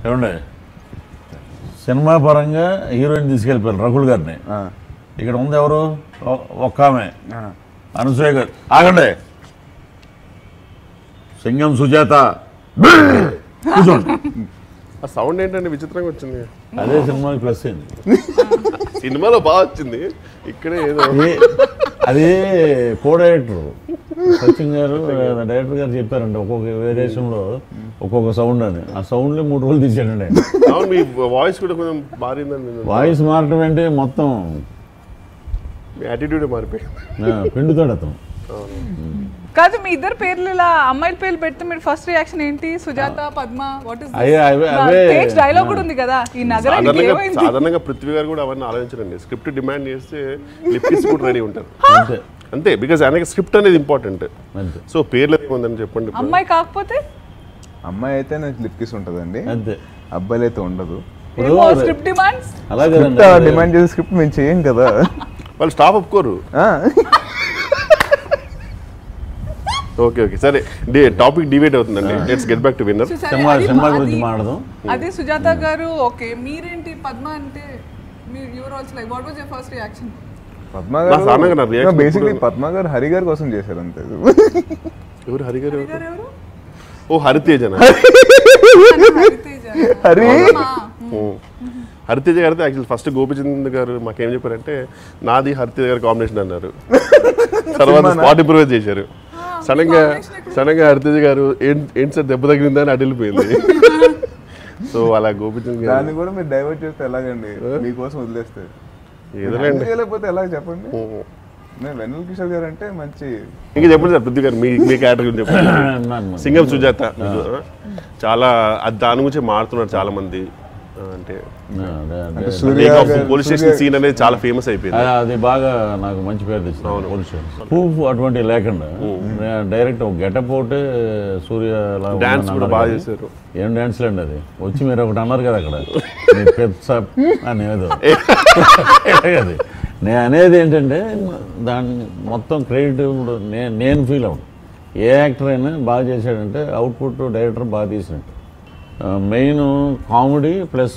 ఏమండి సినిమా పరంగా హీరోయిన్ తీసుకెళ్ళిపోయారు రకుల్ గారిని ఆ, ఇక్కడ ఉంది ఎవరు ఒ- ఒక్క ఆమె ఆ. అనసూయ గారు ఆగండి సింగం సుజాత కూర్చోండి ఆ సౌండ్ ఏంటంటే విచిత్రంగా వచ్చింది అదే సినిమాకి ప్లస్ అయింది సినిమాలో బాగా వచ్చింది ఇక్కడే ఏదో అది అది కో డైరెక్టర్ సచిన్ గారు డైరెక్టర్ గారు చెప్పారండి ఒక్కొక్క వేరియేషన్లో ఒక్కొక్క సౌండ్ అని ఆ సౌండ్లో మూడు రోజులు తీసాడండి ఆయన. అవును మీ వాయిస్ కూడా కొంచెం మారిందని నేను- వాయిస్ మారటం అంటే మొత్తం మీ యాటిట్యూడ్ మారిపోయింది ఆ, పిండుతాడు అతను కాదు మీ ఇద్దరు పేర్లు ఇలా అమ్మాయిల పేర్లు పెడితే మీరు ఫస్ట్ రియాక్షన్ ఏంటి సుజాత పద్మ వాట్ ఇస్ అయ్యే, అవే- అవే. తేజ్ డైలాగ్ కూడా ఉంది కదా ఈ నగరానికి సాధారణంగా ఏమైంది సాధారణంగా పృథ్వీ గారు కూడా అవన్నీ ఆలోచించరండి స్క్రిప్ట్ డిమాండ్ చేస్తే లిప్కిస్ కూడా రెడీ ఉంటారు అంతే అంతే బికాజ్ ఆయనకి స్క్రిప్ట్ అనేది ఇంపార్టెంట్ అంతే సో పేర్లు ఏముందని చెప్పండి ఇప్పుడు. అమ్మాయి కాకపోతే అమ్మాయి అయితే నాకు లిప్ కిస్ ఉంటుందండి అంతే అబ్బాయిలు అయితే ఉండదు ఏమో స్క్రిప్ట్ డిమాండ్స్ అలాగే డిమాండ్ చేసే స్క్రిప్ట్ మేము చేయం కదా వాళ్ళు స్టాప్ ఒప్పుకోరు ఆ, ఓకే ఓకే సరే టాపిక్ డివేట్ అవుతుందండి let's get back to Winner cinema cinema గురించి మాట్లాడదాం అదే సుజాత గారు ఓకే మీరేంటి పద్మ అంటే మీరు your also like what was your first reaction Padma నా సాధారణంగా నా reaction గారు బేసిక్లీ ఎప్పుడు- పద్మ గారు హరి గారి కోసం చేశారు అంతే ఎవరు హరి గారు ఎవరు? ఎవరు ఓ హరితేజన హరితేజ. హరి అమ్మా. హరితేజ గారితో యాక్చువల్ ఫస్ట్ గోపిచంద్ గారు మాకేం చెప్పారంటే నాది హరితేజ గారి కాంబినేషన్ అన్నారు తర్వాత స్పాట్ ఇంప్రూవైజ్ చేశారు సడన్ గా సడన్ గా హరితేజ గారు ఏం- ఏంటి సార్ దెబ్బ తగిలిందా అని అటు వెళ్ళిపోయింది సో అలా గోపిచంద్ గారు దాన్ని కూడా మీరు డైవర్ట్ చేస్తే ఎలాగండి మీకోసం వదిలేస్తే ఏదోలేండి handle చేయలేకపోతే ఎలా చెప్పండి నేను వెన్నెల కిషోర్ గారు అంటే మంచి ఇంకా చెప్పండి సార్ పృథ్వీ గారు మీ మీ క్యారెక్టర్ గురించి చెప్పండి సింగం సుజాత చాలా అది దాని గురించి మారుతున్నారు చాలా మంది ఆ, అంటే అంటే సూర్య గారు- పోలీస్ స్టేషన్ సీన్ అనేది చాలా ఫేమస్ అయిపోయింది అది బాగా నాకు మంచి పేరు తెచ్చింది పోలీస్ స్టేషన్ ప్రూఫ్ అటువంటి లేకుండా డైరెక్ట్ ఒక గెటప్ ఒకటి సూర్య లాగా డాన్స్ ఉన్నాను కూడా అన్నారు బాగా కదా. చేశారు ఏం డాన్స్ లేండి అది వచ్చి మీరు ఒకటి అన్నారు కదా అక్కడ మీ పెప్సప్ అని ఏదో అది నేను అనేది ఏంటంటే దాన్ని మొత్తం క్రెడిట్ ఇప్పుడు నేను నేను ఫీల్ అవును ఏ యాక్టర్ అయినా బాగా చేశాడంటే అవుట్పుట్ డైరెక్టర్ బాగా తీసినట్టు main comedy plus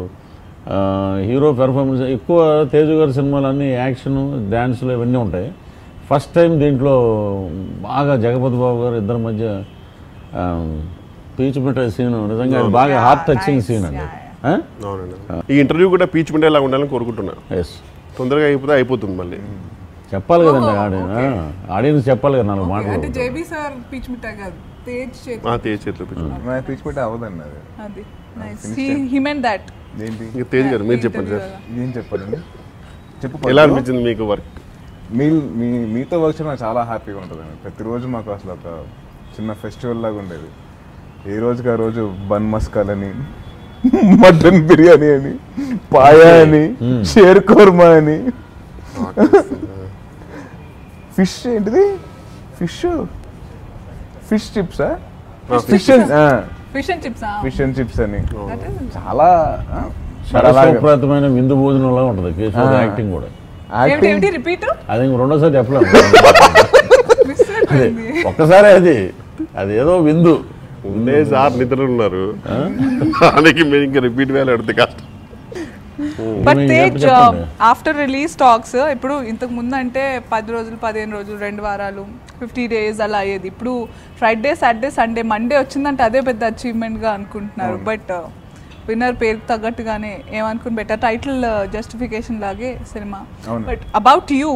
hero performance ఎక్కువ తేజు గారి సినిమాలన్నీ యాక్షన్ డ్యాన్సులు ఇవన్నీ ఉంటాయి ఫస్ట్ టైం దీంట్లో బాగా జగపతి బాబు గారు ఇద్దరి మధ్య ఆ, పీచు మిఠాయి సీన్ నిజంగా అది బాగా హార్ట్ టచింగ్ సీన్ అండి అవునండి ఈ ఇంటర్వ్యూ కూడా పీచ్ మిండేలా ఉండాలని కోరుకుంటున్నా ఎస్ తొందరగా అయిపోతే అయిపోతుంది మళ్ళీ చెప్పాలి కదండి ఆడియన్స్ ఆడియన్స్ చెప్పాలి కదా నాలుగు అంటే మాటలు జేబీ సార్ పీచ్ మిఠాయి కాదు తేజ్ చేతి ఆ తేజ్ చేతిలో పీచు నా పిచ్ పెట్టి అవ్వదండి అది అది నైస్ హీ మెన్ దట్ ఏంటి ఇంకా తేజ్ గారు మీరు చెప్పండి సార్ ఏం చెప్పాలండి చెప్పు ఎలా పద్మ. అనిపించింది మీకు వర్క్ మీ మీ మీతో వర్క్ చేయడం నాకు చాలా హ్యాపీగా ఉంటుందండి ప్రతిరోజు మాకు అసలు ఒక చిన్న ఫెస్టివల్ లాగా ఉండేది ఏ రోజుకి ఆ రోజు బన్ మస్కాల్ అని మటన్ బిర్యానీ అని పాయా అని షేర్ కోర్మా అని ఫిష్ ఏంటిది ఫిష్ ఫిష్ చిప్సా fish fish and chips fish and chips అని చాలా ఆ, సరస్వప్రాతమైన విందు భోజనంలా ఉంటుంది కేశవ్ ఆ. యాక్టింగ్ కూడా ఏమిటి యాక్టింగ్ ఏమిటి రిపీట్ అది ఇంక రెండోసారి చెప్పలేదు మిస్ అయిపోయింది ఒక్కసారి అది అది ఏదో విందు ఉండే సార్ నిద్ర ఉన్నారు దానికి మీరు ఇంకా రిపీట్ వేయాలి అడితే కష్టం బట్ ఏమి తేజ్ చెప్పండి. ఆఫ్టర్ రిలీజ్ టాక్స్ ఇప్పుడు ఇంతకు ముందు అంటే పది రోజులు పదిహేను రోజులు రెండు వారాలు ఫిఫ్టీ డేస్ అలా అయ్యేది ఇప్పుడు ఫ్రైడే సాటర్డే సండే మండే వచ్చిందంటే అదే పెద్ద అచీవ్మెంట్ గా అనుకుంటున్నారు బట్ విన్నర్ పేరుకు తగ్గట్టుగానే ఏమనుకుని బెటర్ టైటిల్ జస్టిఫికేషన్ లాగే సినిమా అవును. But about you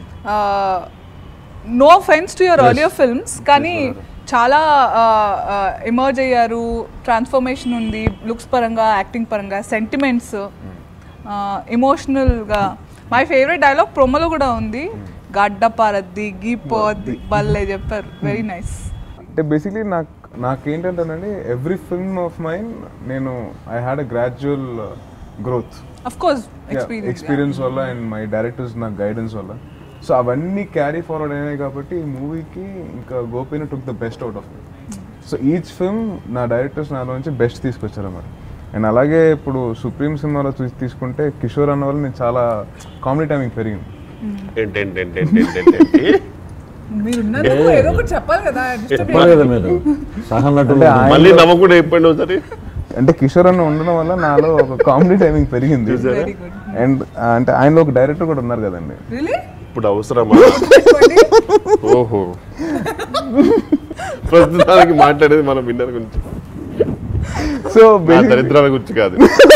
no offence to your earlier films కానీ చాలా ఎమర్జ్ అయ్యారు ట్రాన్స్ఫర్మేషన్ ఉంది లుక్స్ పరంగా యాక్టింగ్ పరంగా సెంటిమెంట్స్ ఎమోషనల్గా మై ఫేవరెట్ డైలాగ్ ప్రొమోలో కూడా ఉంది గడ్డ పారద్ది గీ పోద్ది బల్లే చెప్పారు వెరీ నైస్ అంటే బేసిక్లీ నాకు నాకేంటంటేనండి ఎవ్రీ ఫిల్మ్ ఆఫ్ మైన్ నేను I had a gradual growth of course experience experience వల్ల అండ్ మై డైరెక్టర్స్ నాకు గైడెన్స్ వల్ల సో అవన్నీ క్యారీ ఫార్వర్డ్ అయినాయి కాబట్టి ఈ మూవీకి ఇంకా గోపిని took the best out of so each film నా డైరెక్టర్స్ నాలో నుంచి బెస్ట్ తీసుకొచ్చారు అన్నమాట అండ్ అలాగే ఇప్పుడు సుప్రీం సినిమాలో చూసి తీసుకుంటే కిషోర్ అన్న వల్ల నేను చాలా కామెడీ టైమింగ్ పెరిగింది ఏంటి ఏంటి ఏంటి ఏంటి ఏంటి ఏంటి ఏంటి? మీరు ఉన్నారు ఏదో ఒకటి చెప్పాలి కదా చెప్పాలి కదా మీరు సహనటులు అంటే ఆయన- మళ్ళీ నవ్వకుండా చెప్పండి ఒకసారి అంటే కిషోర్ అన్న ఉండడం వల్ల నాలో ఒక కామెడీ టైమింగ్ పెరిగింది వెరీ గుడ్ అండ్ అంటే ఆయనలో ఒక డైరెక్టర్ కూడా ఉన్నారు కదండి రియలీ ఇప్పుడు అవసరమా ఓహో ప్రస్తుతానికి మాట్లాడేది మనం విన్నర్ గురించి సో నా దరిద్రాల గురించి కాదు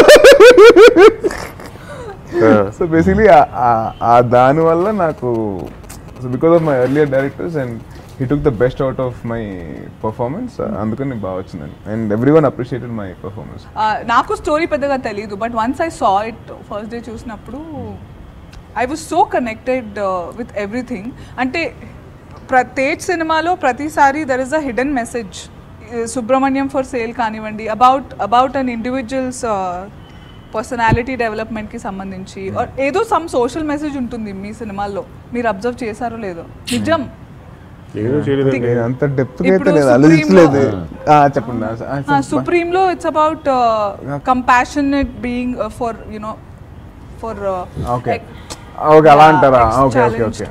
ఆ, సో బేసిక్లీ ఆ దాని వల్ల నాకు so because of my earlier directors and he took the best out of my performance అందుకని నాకు బాగా వచ్చిందండి and every one appreciated my performance నాకు స్టోరీ పెద్దగా తెలియదు but once I saw it first day చూసినప్పుడు I was so connected with everything అంటే ప్ర తేజ్ సినిమాలో ప్రతిసారి there is a hidden message Subrahmanyam for sale కానివ్వండి about about an individuals personality డెవలప్మెంట్కి సంబంధించి or ఏదో సమ్ సోషల్ మెసేజ్ ఉంటుంది మీ సినిమాల్లో మీరు అబ్జర్వ్ చేశారో లేదో నిజం నేను చేయలేదండి నేను అంత డెప్త్ అయితే ఇప్పుడు లేదు Supreme ఆలోచించలేదు ఆ, చెప్పండి ఆ, ఆ, చెప్పండి. సుప్రీంలో it's about compassionate being for you know for okay okay అలా అంటారా okay okay okay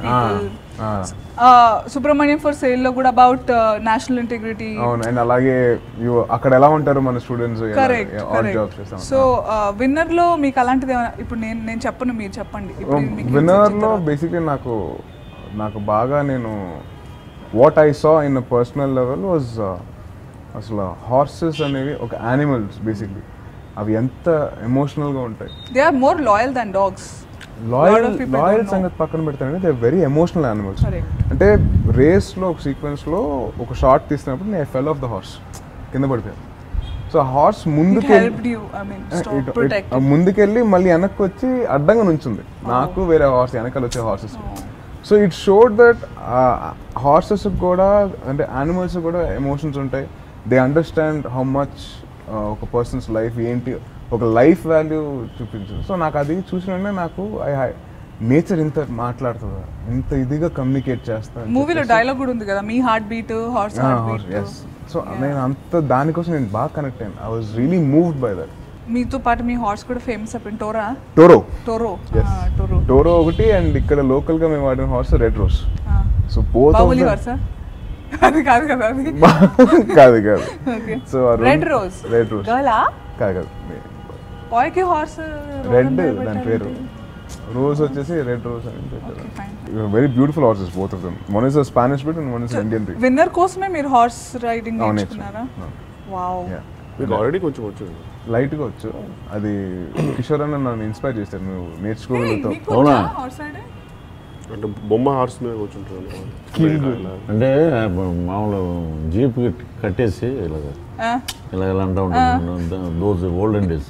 Subrahmanyam for sale లో కూడా అబౌట్ నేషనల్ ఇంటిగ్రిటీ అవును అండ్ అలాగే you- అక్కడ ఎలా ఉంటారు మన స్టూడెంట్స్ కరెక్ట్ ఆడ్ జాబ్స్ చేస్తాం సో విన్నర్ లో మీకు అలాంటిది ఏమైనా ఇప్పుడు నేను నేను చెప్పను మీరు చెప్పండి ఇప్పుడు నేను మీకు విన్నర్ hints ఇచ్చిన లో తర్వాత. బేసిక్లీ నాకు నాకు బాగా నేను what I saw in personal level was అసలు హార్సెస్ అనేవి ఒక యానిమల్స్ బేసిక్లీ అవి ఎంత ఎమోషనల్గా ఉంటాయి they are more loyal than dogs loyal of people loyal don't know. సంగతి పక్కన పెడతానంటే they very emotional animals Correct. అంటే రేస్లో ఒక సీక్వెన్స్లో ఒక షార్ట్ తీసినప్పుడు నేను ఫెల్ ఆఫ్ ద హార్స్ కింద పడిపోయాను సో ఆ హార్స్ ఇట్ ముందుకు helped you I mean stop ఇటు- ప్రొటెక్ట్ ఇటు- ముందుకెళ్ళి మళ్ళీ వెనక్కి వచ్చి అడ్డంగా నుంచుంది నాకు వేరే హార్స్ వెనకాల వచ్చే horses so it showed that horses కూడా అంటే యానిమల్స్ కూడా ఎమోషన్స్ ఉంటాయి దే అండర్స్టాండ్ హౌ మచ్ ఒక పర్సన్స్ లైఫ్ ఏంటి ఒక లైఫ్ వాల్యూ చూపించింది సో నాకు అది చూసిన వెంటనే నాకు ఐ నేచర్ ఇంత మాట్లాడుతుందా ఇంత ఇదిగా కమ్యూనికేట్ చేస్తా అని మూవీలో చెప్పేసి- డైలాగ్ కూడా ఉంది కదా మీ heart beat horse heart beat yes so నేను అంత దానికోసం నేను బాగా కనెక్ట్ అయ్యాను I was really moved by that మీతో పాటు మీ హార్స్ కూడా ఫేమస్ అయిపోయింది Tora Toro Toro Yes. Toro Toro ఒకటి అండ్ ఇక్కడ లోకల్ గా మేము వాడిన horse red rose so both బాహులి హార్స్ అది కాదు కదా అది కాదు కాదు okay so red rose red rose గర్లా కాదు కాదు బాయ్ కి హార్స్ రెడ్ దాని పేరు రోజ్ వచ్చేసి రెడ్ రోజ్ అని పెట్టారు very beautiful horses both of them one is Spanish breed and one is Indian breed Winner కోసమే మీరు హార్స్ రైడింగ్ అవును, నేర్చుకున్నారా వావ్ మీకు ఆల్రెడీ కొంచెం వచ్చు లైట్ గా వచ్చు అది కిషోర్ అన్న నన్ను ఇన్స్పైర్ చేశారు నువ్వు నేర్చుకోగలుగుతావు అవునా? హార్స్ రైడింగ్ అంటే బొమ్మ హార్స్ మీద కూర్చుంటాను అంటే మామూలు జీప్ కట్టేసి ఇలాగ ఇలా ఇలా అంటూ ఉంటాను దోస్ ఓల్డెన్ డేస్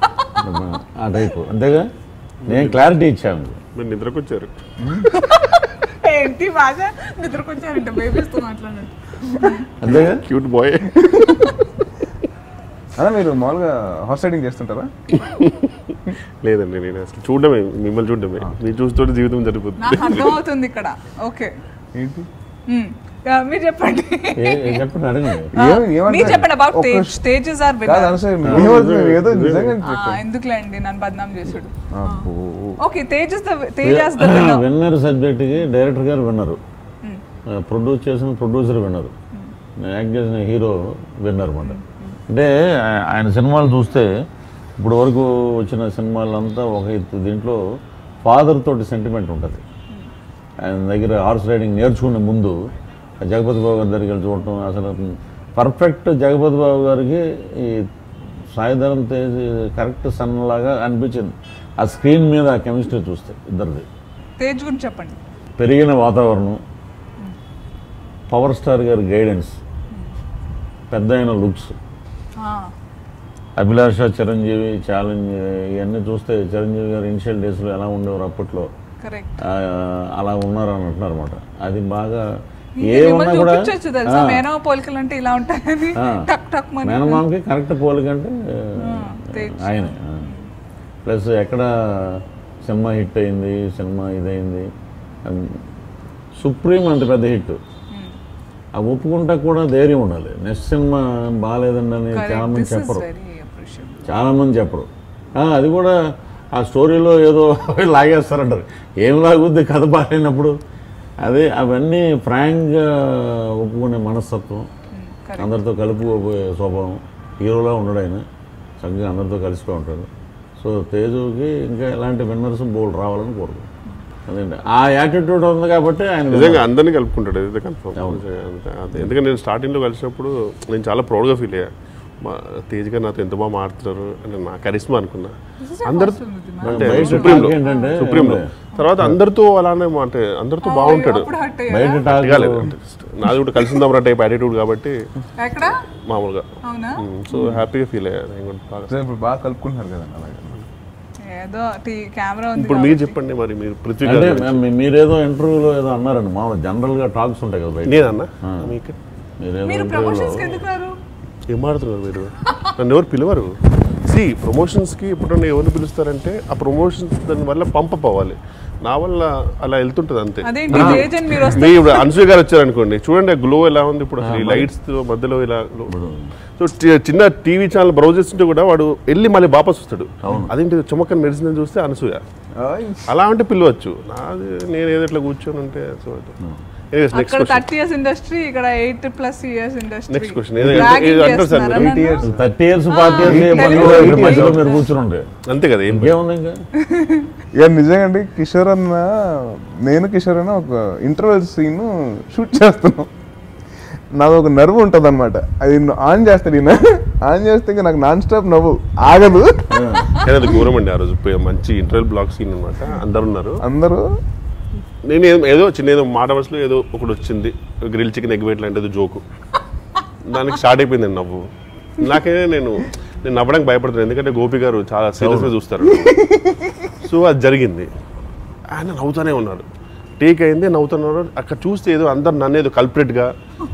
ఆ టైప్ అంతేగా నేను క్లారిటీ ఇచ్చాను మీరు నిద్రకు వచ్చారు ఏంటి భాష నిద్రకొచ్చారంట బేబీస్ తో మాట్లాడినట్టు అంతేగా క్యూట్ బాయ్ అలా మీరు మామూలుగా హార్స్ రైడింగ్ చేస్తుంటారా లేదండి నేను అసలు చూడడమే మిమ్మల్ని చూడడమే మీరు చూస్తుంటే జీవితం జరిగిపోతుంది నాకు అర్థమవుతుంది ఇక్కడ ఓకే ఏంటి మీరు చెప్పండి ఏ- ఏ చెప్పండి అడగండి ఏం- ఏమంటారు? మీరు చెప్పండి అబౌట్ ఒక్క తేజ్ తేజెస్ ఆర్ కాదు విన్నర్ అనసూయ, మీరు ఏమవుతుంది? ఏదో నిజంగా ఎందుకులేండి నన్ను బద్నాం చేసుడు అబ్బో. Okay Tej is the Tej as the Winner Winner సబ్జెక్ట్కి డైరెక్టర్ గారు విన్నరు ప్రొడ్యూస్ చేసిన ప్రొడ్యూసర్ విన్నరు యాక్ట్ చేసిన హీరో విన్నర్ అనమాట అంటే ఆ- ఆయన సినిమాలు చూస్తే ఇప్పుడు వరకు వచ్చిన సినిమాలంతా ఒక ఎత్తు దీంట్లో ఫాదర్ తోటి సెంటిమెంట్ ఉంటుంది ఆయన దగ్గర హార్స్ రైడింగ్ నేర్చుకునే ముందు ఆ జగపతి బాబు గారి దగ్గరికి వెళ్ళి చూడటం అసలు పర్ఫెక్ట్ జగపతి బాబు గారికి ఈ సాయిధరం తేజ్ కరెక్ట్ సన్ లాగా అనిపించింది ఆ స్క్రీన్ మీద ఆ కెమిస్ట్రీ చూస్తే ఇద్దరిది తేజ్ గురించి చెప్పండి పెరిగిన వాతావరణం పవర్ స్టార్ గారి గైడెన్స్ పెద్ద అయిన లుక్స్ అభిలాష చిరంజీవి ఛాలెంజ్ ఇవన్నీ చూస్తే చిరంజీవి గారు ఇనిషియల్ డేస్లో ఎలా ఉండేవారు అప్పట్లో కరెక్ట్ ఆ, అలా ఉన్నారు అని అంటున్నారు అనమాట అది బాగా ఏమన్నా కూడా చూపించచ్చు తెలుసా మేనవ పోలికలు అంటే ఇలా ఉంటాయని ఆ. టక్ టక్ మని మేనమామకి కరెక్ట్ పోలికంటే తేజ్. ఆయనే ప్లస్ ఎక్కడ సినిమా హిట్ అయింది సినిమా ఇదైంది సుప్రీం అంత పెద్ద హిట్ ఆ ఒప్పుకుంటా కూడా ధైర్యం ఉండాలి నెక్స్ట్ సినిమా బాగాలేదండి అని చాలా కరెక్ట్ మంది దిస్ ఇస్ చెప్పరు వెరీ అప్రిషియబుల్ చాలా మంది చెప్పరు ఆ, అది కూడా ఆ స్టోరీలో ఏదో లాగేస్తారంటారు ఏం లాగుద్ది కథ బాగాలేనప్పుడు అదే అవన్నీ ఫ్రాంక్గా ఒప్పుకునే మనస్తత్వం కరెక్ట్ అందరితో కలుపుకోబోయే స్వభావం హీరోలా ఉండడు ఆయన చక్కగా అందరితో కలిసిపోయి ఉంటాడు సో తేజుకి ఇంకా ఇలాంటి విన్నర్స్ బోల్డ్ రావాలని కోరుకుంటున్నాను అదేంటి ఆ యాటిట్యూడ్ ఉంది కాబట్టి ఆయన నిజంగా అందరినీ కలుపుకుంటాడు ఇది కన్ఫర్మ్ అవును. ఎందుకంటే నేను స్టార్టింగ్లో కలిసినప్పుడు నేను చాలా ప్రౌడ్గా ఫీల్ అయ్యా మా తేజ్ గారు నాతో ఎంత బాగా మాడుతున్నారు అని నా కరిస్మా అనుకున్నా అందరు అంటే బయట సుప్రీంలో టాక్ ఏంటంటే సుప్రీంలో తర్వాత అందరితో అలానే మా- అంటే అందరితో బాగుంటాడు అప్పుడు హట్ బయట టాక్ కాలేదు అంటే just నాది కూడా కలిసిందాం రా టైప్ యాటిట్యూడ్ కాబట్టి ఎక్కడ మామూలుగా అవునా సో హ్యాపీగా ఫీల్ అయ్యా నేను కూడా బాగా సో ఇప్పుడు బాగా కలుపుకుంటున్నారు కదండి అలాగే ఏదో టీ కెమెరా ఉంది ఇప్పుడు మీరు చెప్పండి మరి మీరు పృథ్వీ అంటే గారు మీ- మీరేదో ఇంటర్వ్యూలో ఏదో అన్నారండి మామూలు జనరల్గా టాక్స్ ఉంటాయి కదా బయట నేనన్నా మీకు మీరేదో మీరు ఇంటర్వ్యూలో ప్రమోషన్స్ కి ఎందుకు రారు ఏం మాడుతున్నారు మీరు నన్ను ఎవరు పిలవరు సి ప్రమోషన్స్కి ఎప్పుడన్నా ఎవరిని పిలుస్తారంటే ఆ ప్రమోషన్స్ దాని వల్ల పంపప్ అవ్వాలి నా వల్ల అలా వెళ్తుంటుంది అంతే అదేంటి ఏజెంట్ మీరు వస్తే మీ ఇప్పుడు అన్సూయ గారు వచ్చారనుకోండి చూడండి ఆ గ్లో ఎలా ఉంది ఇప్పుడు అసలు ఈ లైట్స్ మధ్యలో ఇలా glow. సో చి- చిన్న టీవీ ఛానల్ బ్రౌజ్ చేస్తుంటే కూడా వాడు వెళ్ళి మళ్ళీ వాపస్ వస్తాడు అదేంటి చమక్కని మెడిసిన్ చూస్తే అనసూయ ఆయ్. అలా అంటే పిలవచ్చు నాది నేను ఏదో ఇట్లా కూర్చొని ఉంటే సో నెక్స్ట్ అక్కడ క్వశ్చన్ థర్టీ ఇయర్స్ ఇండస్ట్రీ ఇక్కడ eight plus years industry next question ఏదో అంటారు సార్ మీరు. థర్టీ ఇయర్స్ ఫార్టీ ఇయర్స్ తెలియదు. మధ్యలో మీరు కూర్చుని ఉంటే అంతే కదా ఏం ఇంకేముంది ఇంకా ఇక నిజంగా అండి కిషోర్ అన్న నేను కిషోర్ అన్న ఒక ఇంటర్వెల్ సీన్ షూట్ చేస్తున్నాం నాది ఒక నర్వ్ ఉంటుంది అనమాట అది ఆన్ చేస్తాడు ఈయన ఆన్ చేస్తే ఇంకా నాకు నాన్ స్టాప్ నవ్వు ఆగదు కానీ అది ఘోరం అండి ఆ రోజు పోయి మంచి ఇంటర్వెల్ బ్లాక్ సీన్ అనమాట అందరు ఉన్నారు అందరూ నేను ఏదో- ఏదో చిన్న ఏదో మాట వరుసలో ఏదో ఒకటి వచ్చింది గ్రిల్ చికెన్ ఎగ్ వేట్ లాంటిది జోకు దానికి స్టార్ట్ అయిపోయింది నవ్వు నాకే నేను నేను నవ్వడానికి భయపడుతున్నాను ఎందుకంటే గోపి గారు చాలా సీరియస్గా చూస్తారు సో అది జరిగింది ఆయన నవ్వుతూనే ఉన్నాడు టేక్ అయింది నవ్వుతున్నాడు అక్కడ చూస్తే ఏదో అందరు నన్ను ఏదో కల్పరేట్గా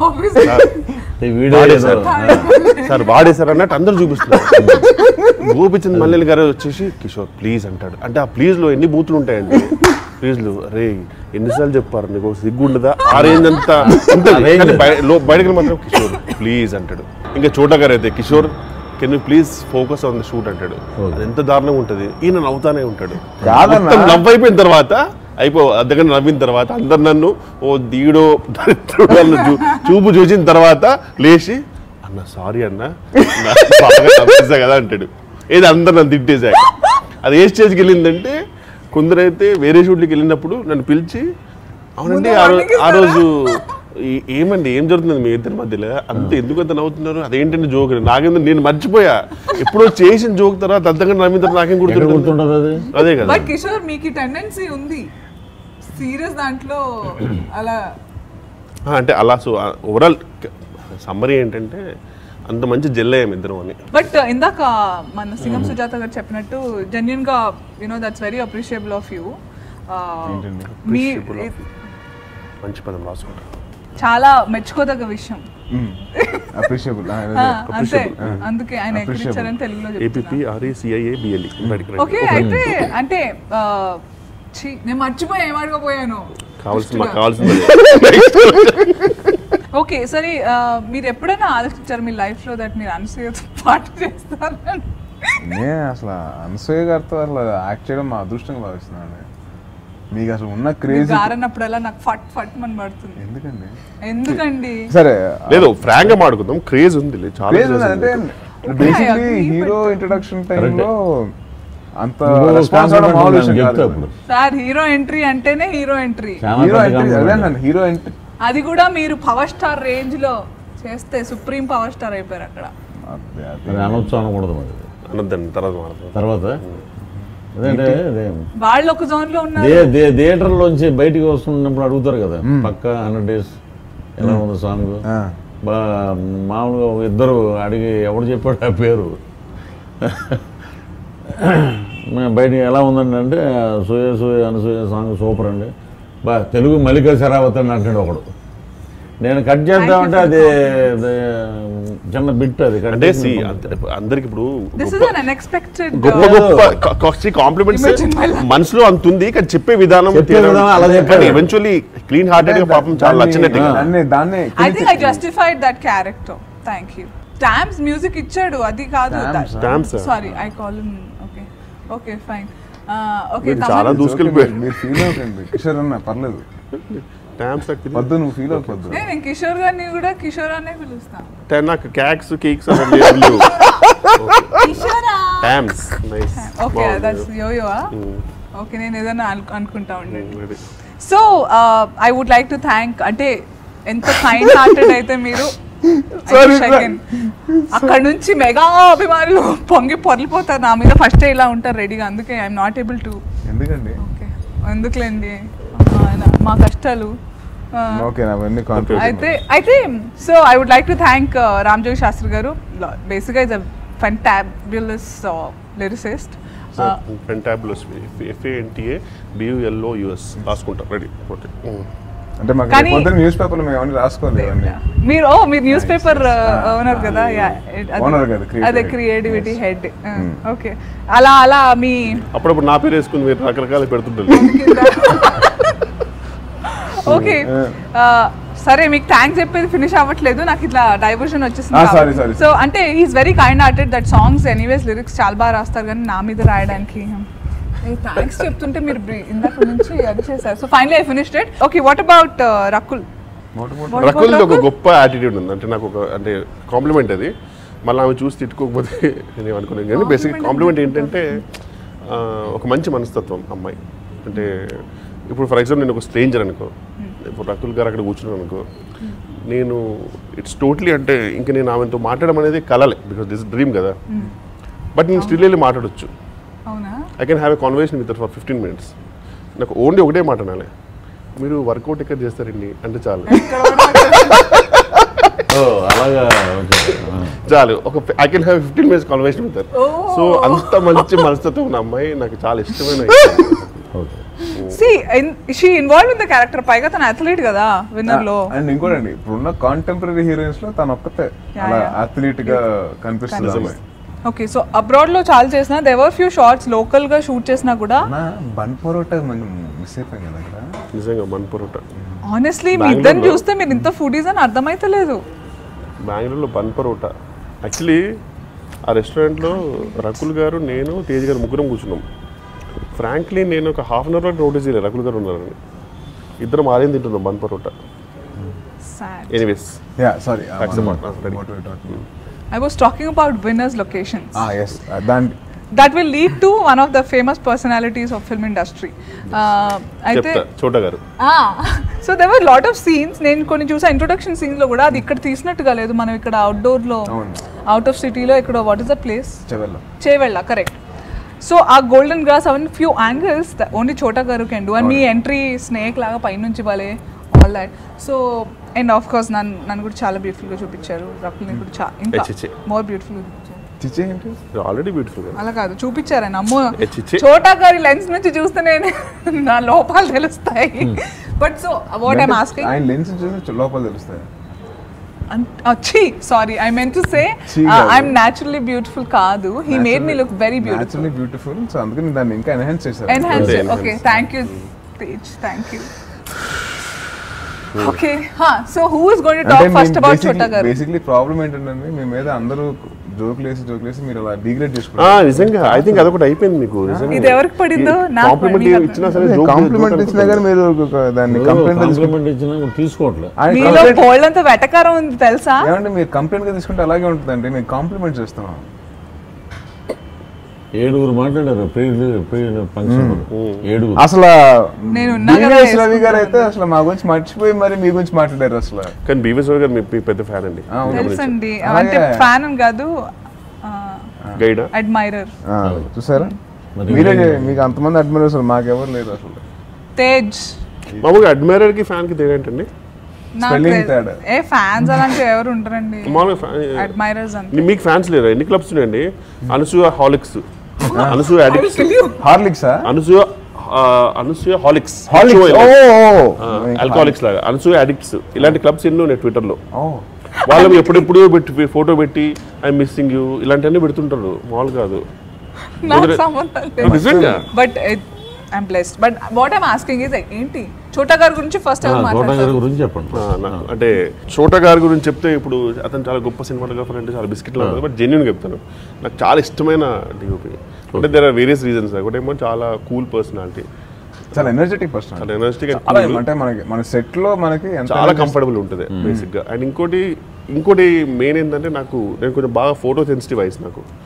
ఈ వీడియో వాడేశారు సార్ వాడేశారు అన్నట్టు అందరు చూపిస్తున్నారు గోపిచంద్ మల్లెల్ గారు వచ్చేసి కిషోర్ ప్లీజ్ అంటాడు అంటే ఆ ప్లీజ్ లో ఎన్ని బూతులు ఉంటాయండి ప్లీజ్లు అరే ఎన్నిసార్లు చెప్పారు నీకు ఒక సిగ్గు ఉండదా ఆ రేంజ్ అంతా ఉంటుంది range. కానీ బయ- లో- బయటకు మాత్రం కిషోర్ ప్లీజ్ అంటాడు ఇంకా చోట గారు అయితే Kishore can you please focus on the shoot అంటాడు అది ఎంత దారుణంగా ఉంటుంది ఈయన నవ్వుతానే ఉంటాడు కాదన్నా. మొత్తం నవ్వు అయిపోయిన తర్వాత అయిపో అద్దగంట నవ్విన తర్వాత అందరు నన్ను ఓ దీడో దరిద్రుడు వాళ్ళు చూ- చూపు చూసిన తర్వాత లేచి అన్న సారీ అన్న నా బాగా నవ్వేసా కదా అంటాడు ఏది అందరు నన్ను తిట్టేశాక అది ఏ స్టేజ్కి వెళ్ళిందంటే కొందరైతే వేరే షూట్లకి వెళ్ళినప్పుడు నన్ను పిలిచి అవునండి ఆ రో- ఆ రోజు ఈ- ఏమండి ఏం జరుగుతుంది మీ ఇద్దరి మధ్యలో అంత ఎందుకు అంత నవ్వుతున్నారు అదేంటండి జోక్ నాకేందో నేను మర్చిపోయా ఎప్పుడో చేసిన జోక్ తర్వాత అంతగా నవ్విన తర్వాత నాకేం ఎక్కడ గుర్తుంటుంది గుర్తుంటుంది అది అదే కదా బట్ కిషోర్ మీకు టెండెన్సీ ఉంది సీరియస్ దాంట్లో అలా ఆ, అంటే అలా సో ఓవరాల్ సమ్మరీ ఏంటంటే అంత మంచి జెల్ అయ్యాం ఇద్దరం అని బట్ ఇందాక మన సింగం సుజాత గారు చెప్పినట్టు జెన్యున్ గా you know that's very appreciable of you మీ మంచి పదం రాసుకుంటాం చాలా మెచ్చుకోదగ్గ విషయం అప్రిషియబుల్ ఆ, అంతే అందుకే ఆయన ఎక్కడ Appreciable. ఇచ్చారని తెలుగులో చెప్తున్నా ఏపీపీ ఆర్ఏసిఐఏ బిఎల్ఈ బయటకు ఓకే అయితే అంటే ఆ, ఛీ, నేను మర్చిపోయి ఏం అడగపోయాను కావాల్సిన మాకు కావాల్సింది ఓకే సరే ఆ, మీరు ఎప్పుడైనా ఆలోచించారు మీ లైఫ్ లో దట్ మీరు అనసూయతో పాటు చేస్తారని నేను అసలు అనసూయ గారితో అసలు యాక్ట్ చేయడం మా అదృష్టంగా భావిస్తున్నాను మీకు అసలు ఉన్న మీరు క్రేజ్ గారన్నప్పుడల్లా నాకు ఫట్ ఫట్ మన పడుతుంది ఎందుకండి ఎందుకండి సరే లేదు ఫ్రాంక్ గా మాడుకుందాం క్రేజ్ ఉంది లే, చాలా క్రేజ్ craze అంటే ఉంది. Basically agree, hero but- introduction టైంలో అంత ఇంకో రెస్పాన్స్ అవడం compliment మామూలు నేను విషయం చెప్తా కాదు ఇప్పుడు సార్ హీరో ఎంట్రీ అంటేనే హీరో ఎంట్రీ చాలా హీరో పెద్ద ఎంట్రీ compliment. అదే నన్ను హీరో ఎంట్రీ అది కూడా మీరు పవర్ స్టార్ రేంజ్ లో చేస్తే సుప్రీం పవర్ స్టార్ అయిపోయారు అక్కడ అదే అదే అది అనొచ్చు అనకూడదు మరి అనొద్దండి తర్వాత మాట్లాడదాం తర్వాత అదేంటే అదే వాళ్ళు ఒక జోన్ లో ఉన్నారు దే దే థియేటర్లోంచి బయటికి వస్తున్నప్పుడు అడుగుతారు కదా పక్క హండ్రెడ్ డేస్ ఎలా ఉంది సాంగ్ ఆ. బా మామూలుగా ఒక ఇద్దరు అడిగి ఎవడు చెప్పాడు ఆ పేరు మేము బయటికి ఎలా ఉందండి అంటే సూయ సూయ అనసూయ సాంగ్ సూపర్ అండి బా తెలుగు మల్లిక శరావత్ అని అంటాడు ఒకడు నేను కట్ చేద్దామంటే అది అది చిన్న బిట్ అది cut అంటే చేసి సి అందరికి ఇప్పుడు దిస్ గొప్ప- ఇస్ అన్ అన్ఎక్స్పెక్టెడ్ గొప్ప గొప్ప కాంప్లిమెంట్స్ Imagine my life. మనసులో అంత ఉంది కానీ చెప్పే విధానం చెప్పే విధానం అలా చెప్పాడు. ఈవెన్చువల్లీ క్లీన్ హార్టెడ్ గా పాపం చాలా దాన్ని- నచ్చినట్టుగా దాన్ని దాన్ని I think I justified that character thank you stamps music ఇచ్చాడు అది కాదు Stamps, Stamps, ah. Sorry I call okay okay fine okay మీరు చాలా దూసుకెళ్ళిపోయారు మీరు ఫీల్ అవుతుంది కిషోర్ అన్న పర్లేదు Stamps నాకు తెలియదు. వద్దు నువ్వు ఫీల్ అవ్వద్దు నేను కిషోర్ గారిని కూడా కిషోర్ అనే పిలుస్తాను అంటే నాకు క్యాక్స్ కేక్స్ అవన్నీ ఏం లేవు కిషోర్ హ్యామ్స్ నైస్ ఓకే దట్స్ యోయో ఓకే నేను ఏదైనా అను- అనుకుంటా ఉండే ready so I would like to thank అంటే ఎంత కైండ్ హార్టెడ్ అయితే మీరు Sorry, sir. అక్కడ నుంచి మెగా అభిమానులు పొంగి పొరలిపోతారు నా మీద ఫస్ట్ ఇలా ఉంటారు రెడీగా అందుకే ఐఎమ్ నాట్ ఏబుల్ టు ఎందుకండి ఓకే ఎందుకులేండి ఆ, నా- మా కష్టాలు ఆ, ఓకే అవన్నీ కాన్ఫిడెన్స్ అయితే అయితే so I would like to thank Ramjogi Sastry గారు బేసిక్గా is a fantabulous lyricist fantabulous F A N T A B U L O U S రాసుకుంటాం రెడీ ఓకే అంటే మాకు కానీ- పొద్దున్న న్యూస్ పేపర్లో మేము అవన్నీ రాసుకోవాలి ఇవన్నీ మీరు ఓ మీరు న్యూస్ పేపర్ ఓనర్ కదా yeah, it- అది- Owner కదా, creative అదే head. క్రియేటివిటీ హెడ్ ఓకే అలా అలా మీ అప్పుడప్పుడు నా పేరు వేసుకుని మీరు రకరకాల పెడుతుంటారు ఓకే సరే మీకు థ్యాంక్స్ చెప్పేది ఫినిష్ అవ్వట్లేదు నాకు ఇట్లా డైవర్షన్ Ah, వచ్చేసింది sorry, sorry. సో అంటే is very kind hearted that songs anyways lyrics చాలా బాగా రాస్తారు కానీ నా మీద రాయడానికి థ్యాంక్స్ చెప్తుంటే మీరు బ్రి- ఇందాక నుంచి అది చేశారు so finally I finished it okay what about Rakul మోటు మోటు What about రకుల్ది ఒక Rakul? గొప్ప యాటిట్యూడ్ ఉంది అంటే నాకు ఒక అంటే కాంప్లిమెంట్ అది మళ్ళీ ఆమె చూసి తిట్టుకోకపోతే నేను అనుకున్నాను కానీ బేసిక్ కాంప్లిమెంట్ ఏంటంటే ఆ, ఒక మంచి మనస్తత్వం అమ్మాయి అంటే ఇప్పుడు ఫర్ ఎగ్జాంపుల్ నేను ఒక స్ట్రేంజర్ అనుకో ఇప్పుడు రకుల్ గారు అక్కడ కూర్చున్నాను అనుకో నేను ఇట్స్ టోటలీ అంటే ఇంకా నేను ఆమెతో మాట్లాడడం అనేది కలలే బికాస్ దిస్ డ్రీమ్ కదా బట్ నేను స్టిల్ వెళ్ళి మాట్లాడొచ్చు అవునా I can have a conversation with for fifteen minutes నాకు ఓన్లీ ఒకటే మాట అనాలి మీరు వర్కౌట్ ఎక్కడ చేస్తారండి అంటే చాలు ఓ అలాగా ఓకే ఆ. చాలు ఒక I can have fifteen minutes conversation with so అంత మంచి మనస్తత్వం ఉన్న అమ్మాయి నాకు చాలా ఇష్టమైన okay see she involve in the character పైగా తన అథ్లీట్ కదా విన్నర్ లో అండ్ ఇంకోటండి ఇప్పుడున్న కాంటెంపరీ హీరోయిన్స్ లో తను ఒక్కతే Yeah, అలా yeah. అథ్లీట్ గా కనిపిస్తుంది నిజమే. అమ్మాయి. ఓకే సో అబ్రాడ్ లో చాలా చేసిన దేవర్ ఫ్యూ షార్ట్స్ లోకల్ గా షూట్ చేసినా కూడా నా బన్ పరోటా మనం మిస్ అయిపోయింది కదా అక్కడ నిజంగా మన పొరోట ఆనెస్ట్లీ మీ Bangalore ఇద్దరిని లో- చూస్తే మీరు ఇంత ఫుడీస్ అని అర్థమైతలేదు బెంగళూరులో బన్ పరోటా యాక్చువల్లీ ఆ రెస్టారెంట్లో రకుల్ గారు నేను తేజ్ గారు ముగ్గురం కూర్చున్నాం ఫ్రాంక్లీ నేను ఒక హాఫ్ అన్ అవర్ నోటీస్ చేయలేదు రకుల్ గారు ఉన్నారని ఇద్దరం ఆరేం తింటున్నాం bun parotta anyways yeah sorry That's the part. Ah, ready. I was talking about winners locations yes దాని that will lead to one of the famous personalities of film industry అయితే చెప్తా చోటా గారు so they were lot of scenes నేను కొన్ని చూసా introduction scenes లో కూడా అది ఇక్కడ తీసినట్టుగా లేదు మనం ఇక్కడ అవుట్డోర్ లో అవును. అవుట్ ఆఫ్ సిటీలో ఇక్కడ వాట్ ఇస్ ద ప్లేస్ చెవెల్లో చేవెళ్ళ కరెక్ట్ సో ఆ గోల్డెన్ గ్రాస్ అవన్నీ ఫ్యూ యాంగిల్స్ ఓన్లీ చోటా గారు కెన్ డూ అండ్ మీ ఎంట్రీ స్నేక్ లాగా పైనుంచి వాళ్ళే all that so and of course నన్ను నన్ను కూడా చాలా బ్యూటిఫుల్ గా చూపించారు రకుల్ని కూడా చా ఇంకా ఏ చిచ్చి. మోర్ బ్యూటిఫుల్ గా చూపించారు చిచ్చే ఏంటి ఆల్రెడీ బ్యూటిఫుల్ గారు అలా కాదు చూపించారు ఆయన అమ్మో ఏ చిచ్చి. చోటా గారి లెన్స్ నుంచి చూస్తే నేను నా లోపాలు తెలుస్తాయి but so what I'm asking ఆయన లెన్స్ చూసి లోపల తెలుస్తాయి వచ్చి sorry I meant to say Chee కాదు. ఐఎమ్ న్యాచురల్లీ బ్యూటిఫుల్ కాదు he made me look very beautiful naturally beautiful so అందుకని దాన్ని ఇంకా ఎన్హాన్స్ చేశారు ఎన్హాన్స్ అంతే, okay enhance. Thank you Tej thank you okay so who is going to talk first about Chota గారు basically problem ఏంటంటే మీ మీద అందరూ జోకులు వేసి జోకులు వేసి మీరు అలా డిగ్రేడ్ ఆ, చేసుకుంటారు నిజంగా ఐ థింక్ అదొకటి అయిపోయింది మీకు నిజంగా. ఇది ఎవరికి పడిందో? ఈ నాకు compliment పడింది. ఇచ్చినా సరే joke- కాంప్లిమెంట్ joke ఇచ్చినా కానీ మీరు ఒక దాన్ని కంప్లైంట్ కాంప్లిమెంట్ ఇచ్చినా కూడా తీసుకోవట్లేదు ఆయన మీలో complaint- బోల్డ్ వెటకారం ఉంది తెలుసా ఏమంటే మీరు కంప్లైంట్ గా తీసుకుంటే అలాగే ఉంటుందండి మేము కాంప్లిమెంట్ చేస్తున్నాం ఏడుగురు మాట్లాడారు ప్రీడ్ ప్రీడ్ ఫంక్షన్ ఏడుగురు అసలు నేను ఉన్నా కదా BVS రవి గారు అయితే అసలు మా గురించి మర్చిపోయి మరి మీ గురించి మాట్లాడారు అసలు కానీ బీవీఎస్ గారు మీ మీ పెద్ద ఫ్యాన్ అండి అవును. తెలుసండి అలాగే. అంటే ఫ్యాన్ అని కాదు గైడ్ అడ్మైరర్ ఆ, చూసారా మరి మీరే మీకు అంతమంది అడ్మైర్ అసలు మాకెవరు లేరు అసలు తేజ్ మామూలుగా అడ్మైరర్ కి ఫ్యాన్ కి తేడా ఏంటండి నాకు Spelling తెల్- తేడా. ఏ ఫ్యాన్స్ అలాంటివి ఎవరు ఉండరండి మామూలుగా fan- అడ్మైరర్స్ అంతే నీ- మీకు ఫ్యాన్స్ లేరు ఎన్ని క్లబ్స్ ఉన్నాయండి అనసూయ హాలిక్స్ అనసూయ అడిక్ట్స్ హార్లిక్సా అనసూయ ఆ, అనసూయ హాలిక్స్ హార్లిక్స్ ఓ ఆల్కహాలిక్స్ లాగా అనసూయ అడిక్ట్స్ ఇలాంటి క్లబ్స్ ఎన్నో ఉన్నాయి ట్విట్టర్ లో ఓ వాళ్ళు ఎప్పుడెప్పుడు పెట్టి ఫోటో పెట్టి ఐ మిస్సింగ్ యూ ఇలాంటివన్నీ పెడుతుంటారు మామూలు కాదు నాకు వదిలే- సంబంధం లేదు నిజంగా but I'm blessed but what I'm asking is ఏంటి చోటా గారి గురించి ఫస్ట్ ఎవరు తోట గారి మాట్లాడతారు గురించి చెప్పండి ఆ, నాకు అంటే చోటా గారి గురించి చెప్తే ఇప్పుడు అతను చాలా గొప్ప సినిమాటోగ్రఫర్ అంటే చాలా బిస్కెట్లో ఉంటుంది బట్ జెన్యున్ చెప్తాను నాకు చాలా ఇష్టమైన డిఓపి అంటే దేర్ ఆర్ వేరియస్ రీజన్స్ ఒకటేమో చాలా కూల్ పర్సనాలిటీ చాలా ఎనర్జెటిక్ పర్సన్ చాలా ఎనర్జెటిక్ చాలా అంటే మనకి మన సెట్ లో మనకి ఎంత చాలా energy- కంఫర్టబుల్ ఉంటుంది బేసిక్గా అండ్ ఇంకోటి ఇంకోటి మెయిన్ ఏంటంటే నాకు నేను కొంచెం బాగా ఫోటో సెన్సిటివ్ ఐస్ నాకు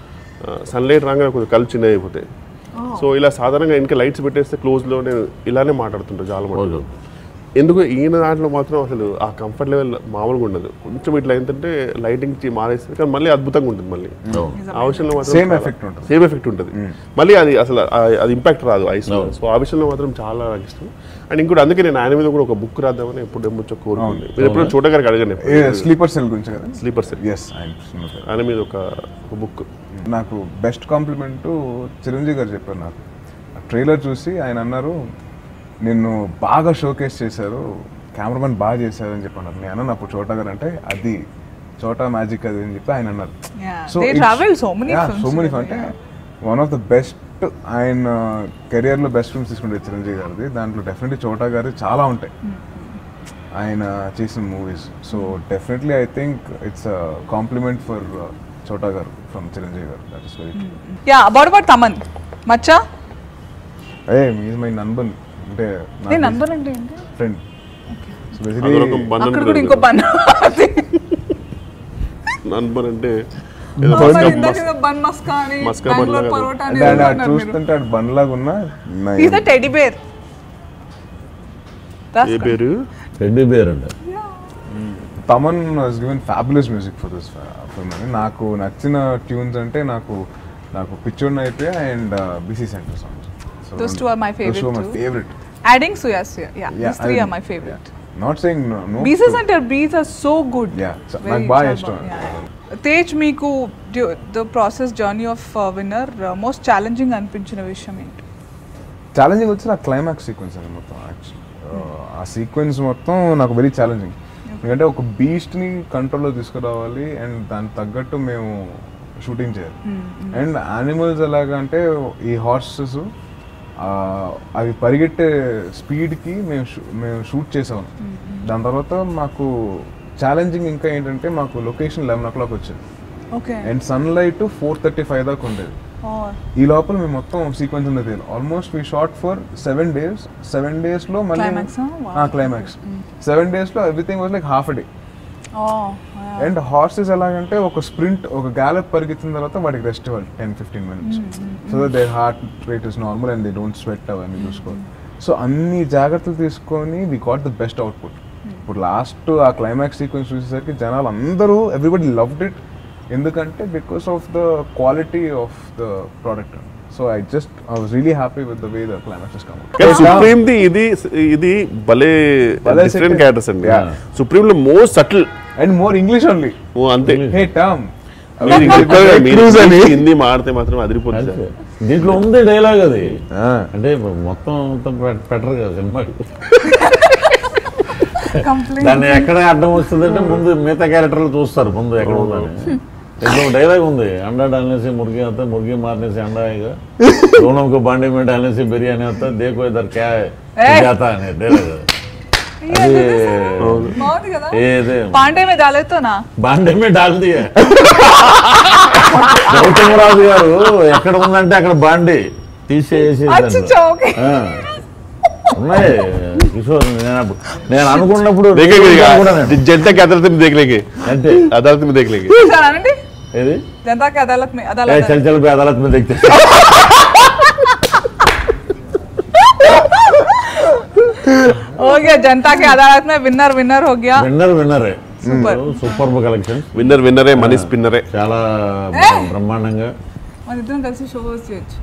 సన్లైట్ రాగానే కొంచెం కళ్ళు చిన్న అయిపోతాయి సో ఇలా సాధారణంగా ఇంకా లైట్స్ పెట్టేస్తే క్లోజ్లో నేను ఇలానే మాట్లాడుతుంటాను చాలా మటుకు ఎందుకు ఈయన దాంట్లో మాత్రం అసలు ఆ కంఫర్ట్ లెవెల్ మామూలుగా ఉండదు కొంచెం ఇట్లా ఏంటంటే లైటింగ్ మారేస్తుంది కానీ మళ్ళీ అద్భుతంగా ఉంటుంది మళ్ళీ ఆ విషయంలో మాత్రం Same చాలా- effect ఉంటుంది. సేమ్ ఎఫెక్ట్ ఉంటుంది మళ్ళీ అది అసలు ఆ- అది ఇంపాక్ట్ రాదు ఐస్ సో ఆ విషయంలో మాత్రం చాలా నాకు ఇష్టం అండ్ ఇంకోటి అందుకే నేను ఆయన మీద కూడా ఒక బుక్ రాద్దామని ఎప్పుడు ఎమ్మొచ్చో కోరుకుంది మీరు ఎప్పుడు చూడగారికి అడగండి స్లీపర్ సెల్ గురించి కదా స్లీపర్ సెట్ ఎస్ ఆయన మీద ఒక ఒక బుక్ నాకు బెస్ట్ కాంప్లిమెంట్ చిరంజీవి గారు చెప్పారు నాకు ట్రైలర్ చూసి ఆయన అన్నారు నిన్ను బాగా షోకేస్ చేశారు కెమెరామెన్ బాగా చేశారు అని చెప్పి అన్నారు నేను అన్నాను అప్పుడు చోటా గారు అంటే అది చోటా మ్యాజిక్ అది అని చెప్పి ఆయన అన్నారు Yeah, they traveled so many films so many together, అంటే వన్ ఆఫ్ ద బెస్ట్ ఆయన కెరియర్ లో బెస్ట్ ఫిల్మ్స్ తీసుకుంటే చిరంజీవి గారిది దాంట్లో డెఫినెట్లీ చోటా గారి చాలా ఉంటాయి ఆయన చేసిన movies so definitely I think it's compliment for Chota గారు ఫ్రమ్ చిరంజీవి గారు that is very yeah about about Thaman మచ్చా ఏ మీజ్ మై నన్బన్ అంటే నేను నంబర్ అంటే ఏంటి ఫ్రెండ్ అందులో ఒక బంధం అక్కడ కూడా ఇంకో పని నన్బర్ అంటే ఏదో మరి మస్కా- ఇందాక ఏదో బన్ మస్కా అని మస్కా బెంగళూరు బన్ లాగా పరోటా అని అంటే ఏదో ఆడు అన్నారు మీరు. చూస్తుంటే ఆడు బండ్లాగా ఉన్నా He's a teddy bear. That's A good. పేరు రెడ్డి బేర్ అంట Thaman was given fabulous music for this film అని నాకు నచ్చిన ట్యూన్స్ అంటే నాకు నాకు పిచ్చోన్ అయిపోయా and BC centre songs Those two are my favorite my too. Favourite Adding Suya Suya. Yeah, these three are my favorite. Not saying no Beaches and their beats are so good. Yeah, so- Very నాకు బాగా చాలా ఇష్టం. బాగుంది. Yeah, yeah. Tej మీకు the process journey of winner most challenging అనిపించిన విషయం ఏంటి challenging వచ్చి నా క్లైమాక్స్ సీక్వెన్స్ అండి మొత్తం యాక్చువల్లీ ఆ సీక్వెన్స్ మొత్తం నాకు వెరీ ఛాలెంజింగ్ ఎందుకంటే ఒక బీస్ట్ని కంట్రోల్లో తీసుకురావాలి అండ్ దానికి తగ్గట్టు మేము షూటింగ్ చేయాలి అండ్ యానిమల్స్ ఎలాగంటే ఈ హార్సెస్ అవి పరిగెట్టే స్పీడ్కి మేము షూ- మేము షూట్ చేసాం దాని తర్వాత మాకు ఛాలెంజింగ్ ఇంకా ఏంటంటే మాకు లొకేషన్ లెవెన్ ఓ క్లాక్ వచ్చింది okay and sunlight four thirty five దాకా ఉండేది ఈ లోపల మేము మొత్తం సీక్వెన్స్ ఉన్నది almost we shot for seven days seven days లో మళ్ళీ Climax, huh? Wow. Climax seven days లో everything was like half day and horses ఎలాగంటే ఒక స్ప్రింట్ ఒక గ్యాలప్ పరిగెత్తిన తర్వాత వాటికి రెస్ట్ ఇవ్వాలి ten fifteen minutes so they heart rate is normal and they don't sweat అవన్నీ చూసుకోవాలి సో అన్ని జాగ్రత్తలు తీసుకొని we got the best output ఇప్పుడు లాస్ట్ ఆ క్లైమాక్స్ సీక్వెన్స్ చూసేసరికి జనాలు అందరూ ఎవ్రీబడి లవ్డ్ ఇట్ ఎందుకంటే because of the quality of the product so I just I was really happy with the way the climax is come supreme the ఇది ఇది భలే భలే డిఫరెంట్ set. క్యారెక్టర్స్ అండి Yeah. Supreme లో most subtle and more English only ఓ అంతే hey term మీరు ఇంకొకరు మీరు Cruise అని. హిందీ మాడితే మాత్రం అదిరిపోతుంది అంతే. సార్. దీంట్లో ఉంది డైలాగ్ అది అంటే మొత్తం అంతా పెట్- పెట్టరు కదా సినిమాకి కంప్లైంట్ దాన్ని ఎక్కడ అడ్డం వస్తుందంటే ముందు మిగతా క్యారెక్టర్లు చూస్తారు ముందు ఎక్కడ ఉందని ఇంకో డైలాగ్ ఉంది అండా डालने से मुर्गी आता है मुर्गी मारने से अंडा आएगा दोनों को बांडे में डालने से बिरयानी होता है देखो इधर क्या है ए! जाता है డైలాగ్ అది బాగుంది కదా ఏదే పాండే మీద దాలేతోనా బాండే మీద డాల్ దియా గౌతమరాజు గారు ఎక్కడ ఉందంటే అక్కడ బాండి తీసేసి అచ్చచ్చా ఓకే ఉన్నాయి కిషోర్ నేను అప్పుడు- నేను అనుకున్నప్పుడు देखेंगे కూడా నేను. जनता की अदालत में देख लेंगे అంతే अदालत में देख लेंगे సార్ అనండి ఏది జనతా కి అదాలత్ మే ఏ, అదాలత్ చల్ చల్ పోయి అదాలత్ మీద దిగితే हो गया जनता की अदालत में विनर विनर हो गया విన్నర్ విన్నరే Super. సూపర్ కలెక్షన్ విన్నర్ విన్నరే మనీ స్పిన్నరే చాలా బ్రహ్మాండంగా మన ఇద్దరం కలిసి షో చేయొచ్చు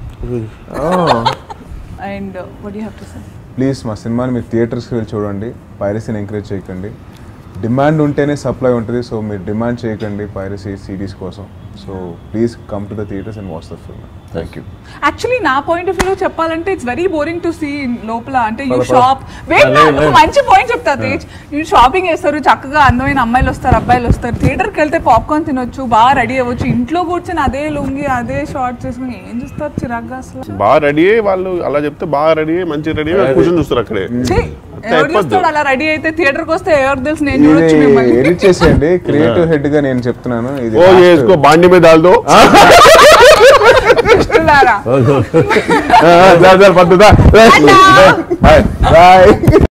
and what you have to say please మా సినిమాని మీరు థియేటర్స్కి వెళ్ళి చూడండి పైరసీని ఎంకరేజ్ చేయకండి డిమాండ్ ఉంటేనే సప్లై ఉంటుంది సో మీరు డిమాండ్ చేయకండి పైరసీ సిడీస్ కోసం so please come to the theatres and watch the film thank you actually నా పాయింట్ ఆఫ్ వ్యూ చెప్పాలంటే it's very boring to see లోపల అంటే యూ పద, పద. షాప్ వెయిట్ లేదు, లేదు. మంచి పాయింట్ చెప్తా తేజ్ యూ షాపింగ్ చేస్తారు చక్కగా అందమైన అమ్మాయిలు వస్తారు అబ్బాయిలు వస్తారు థియేటర్కి వెళ్తే పాప్కార్న్ తినొచ్చు బాగా రెడీ అవ్వచ్చు ఇంట్లో కూర్చొని అదే లుంగి అదే షార్ట్ చేసుకుని ఏం చూస్తారు చిరాగ్గా అసలు బాగా రెడీ అయ్యి వాళ్ళు అలా చెప్తే బాగా రెడీ అయ్యి మంచి రెడీ అయ్యి కూర్చొని చూస్తారు అక్కడే ఛీ, ఎవరు అయిపోద్ది. చూస్తాడు అలా రెడీ అయితే థియేటర్కి వస్తే ఎవరు తెలుసు నేను చూడొచ్చు ఇది మిమ్మల్ని ఎడిట్ చేసేయండి క్రియేటివ్ హెడ్ గా నేను చెప్తున్నాను ఇది ఓ last- ये इसको बांडी में डाल दो చూస్తున్నారా? ఓకే ఓకే ఆ, దా, దా, పద్దు, దా. Hello. Bye. Bye.